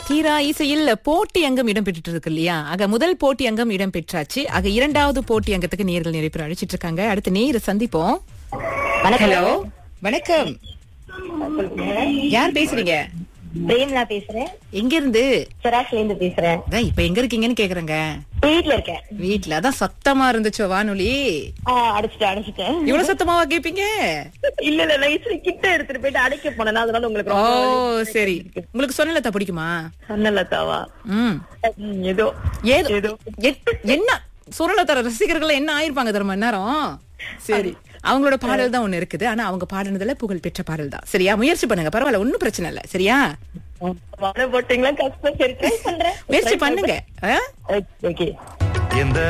தீரா இசையில் போட்டி அங்கம் இடம்பெற்று இருக்கு இல்லையா ஆக முதல் போட்டி அங்கம் இடம்பெற்றாச்சு ஆக இரண்டாவது போட்டி அங்கத்துக்கு நேர்கள் நிறைய பேர் அழைச்சிட்டு இருக்காங்க அடுத்து நேர சந்திப்போம் ஹலோ வணக்கம் யார் பேசுறீங்க பிரேம்லா பேசுறேன் எங்க இருந்து சராஷ்ல இருந்து பேசுறேன் அதான் இப்ப எங்க இருக்கீங்கன்னு கேக்குறேங்க வீட்ல இருக்கேன் வீட்ல அதான் சத்தமா இருந்துச்சோ வானொலி ஆ, அடைச்சிட்டேன் அடைச்சிட்டேன் இவ்வளவு சத்தமாவா கேப்பீங்க இல்ல இல்ல நைஸ்ல கிட்ட எடுத்துட்டு போயிட்டு அடைக்க போனேன் அதனால உங்களுக்கு ஓ ரொம்ப சரி உங்களுக்கு சொன்னலத்தா பிடிக்குமா சொன்னலத்தாவா ம் ம், ஏதோ ஏதோ ஏதோ. எ- என்ன சுரலத்தர ரசிகர்கள் என்ன ஆயிருப்பாங்க தெரியுமா நேரம் சரி அவங்களோட பாடல் தான் ஒண்ணு இருக்குது ஆனா அவங்க பாடினதுல புகழ் பெற்ற பாடல் தான் சரியா முயற்சி பண்ணுங்க பரவாயில்ல ஒண்ணும் பிரச்சனை இல்ல சரியா வாழை போட்டீங்களா கஷ்டம் சரி ட்ரை பண்றேன் முயற்சி பண்ணுங்க ஆ? ஓகே எந்த